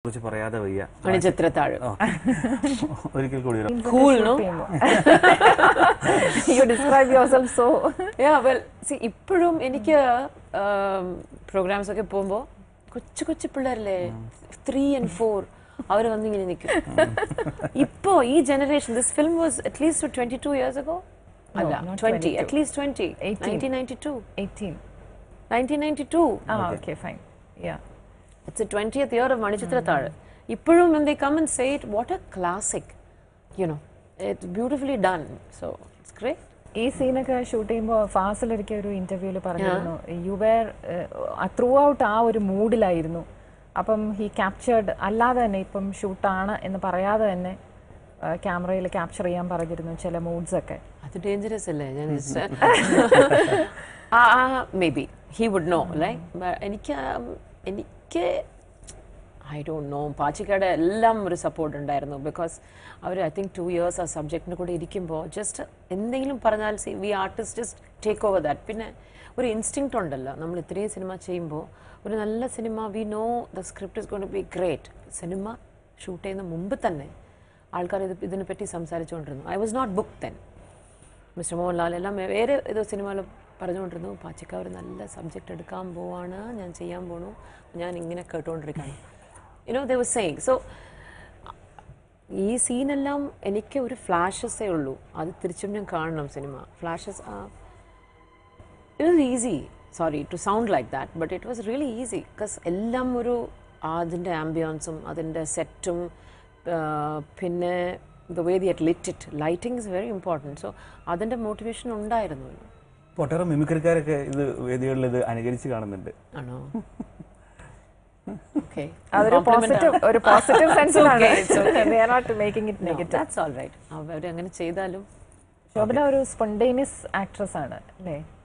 കുറിച്ച് പറയാതെ വയ്യ മണിച്ചിത്രത്താഴ് ഓ. ഒരിക്കൽ കൂടി ഒരു- Cool, no? You describe yourself so Yeah, well, see, ഇപ്പോഴും എനിക്ക് പ്രോഗ്രാംസ് ഒക്കെ പോകുമ്പോൾ കൊച്ചു കൊച്ചു പിള്ളേരല്ലേ ത്രീ ആൻഡ് ഫോർ അവർ വന്നിങ്ങനെ നിൽക്കും ഇപ്പോ ഈ generation this film was at least twenty two years ago അല്ല not twenty 22. At least twenty 18. Nineteen ninety two eighteen nineteen ninety two ah okay fine yeah it's a twentieth year of Manichitrathazhu ഇപ്പോഴും when they come and say it what a classic you know it's beautifully done so it's great ഈ സീനൊക്കെ shoot ചെയ്യുമ്പോൾ ഫാസിലൊരിക്കൽ ഒരു ഇന്റർവ്യൂവിൽ പറഞ്ഞിരുന്നു U where through out ആ ഒരു മൂഡിലായിരുന്നു അപ്പം ഹി ക്യാപ്ചേർഡ് അല്ലാതെ തന്നെ ഇപ്പം ഷൂട്ടാണ് എന്ന് പറയാതെ തന്നെ ക്യാമറയിൽ ക്യാപ്ചർ ചെയ്യാൻ പറഞ്ഞിരുന്നു ചില മൂഡ്സ് ഒക്കെ അത് ഡേഞ്ചറസ് അല്ലേ ഞാൻ maybe he would know like എനിക്ക് um, എനിക്ക് ഐ ഡോണ്ട് നോ പാച്ചിക്കയുടെ എല്ലാം ഒരു സപ്പോർട്ട് ഉണ്ടായിരുന്നു ബിക്കോസ് അവർ ഐ തിങ്ക് ടു ഇയേഴ്സ് ആ സബ്ജക്റ്റിൻ്റെ കൂടെ ഇരിക്കുമ്പോൾ ജസ്റ്റ് എന്തെങ്കിലും പറഞ്ഞാൽ C V artist just take over that പിന്നെ ഒരു ഇൻസ്റ്റിങ്ക്റ്റ് ഉണ്ടല്ലോ നമ്മൾ ഇത്രയും സിനിമ ചെയ്യുമ്പോൾ ഒരു നല്ല സിനിമ we know the script is gonna be great സിനിമ ഷൂട്ട് ചെയ്യുന്ന മുമ്പ് തന്നെ ആൾക്കാർ ഇത് ഇതിനെപ്പറ്റി സംസാരിച്ചുകൊണ്ടിരുന്നു I was not book then mister Mohanlal എല്ലാം വേറെ ഏതോ സിനിമയിൽ പറഞ്ഞുകൊണ്ടിരുന്നു പാച്ചിക്ക ഒരു നല്ല സബ്ജക്റ്റ് എടുക്കാൻ പോവാണ് ഞാൻ ചെയ്യാൻ പോണു ഞാൻ ഇങ്ങനെ കേട്ടുകൊണ്ടിരിക്കുകയാണ് you know they was saying so ഈ സീനെല്ലാം എനിക്ക് ഒരു ഫ്ലാഷസേ ഉള്ളൂ അത് തിരിച്ചും ഞാൻ കാണണം സിനിമ flashes it was easy sorry to sound like that but it was really easy because എല്ലാം ഒരു അതിൻ്റെ ആംബിയൻസും അതിൻ്റെ സെറ്റും പിന്നെ the way the at lit it lighting is very important so അതിൻ്റെ മോട്ടിവേഷൻ ഉണ്ടായിരുന്നു ഇപ്പൊ ഒട്ടേറെ മിമിക്രിക്കാരൊക്കെ ഇത് വേദികളിൽ ഇത് അനുകരിച്ച് കാണുന്നുണ്ട് ആണോ ഓക്കെ അതൊരു പോസിറ്റീവ് ഒരു പോസിറ്റീവ് സെൻസിലാണ് making it negative that's all right അവർ അങ്ങനെ ചെയ്താലും ശോഭന ഒരു സ്പോണ്ടേനിയസ് ആക്ട്രസ് ആണ് അല്ലേ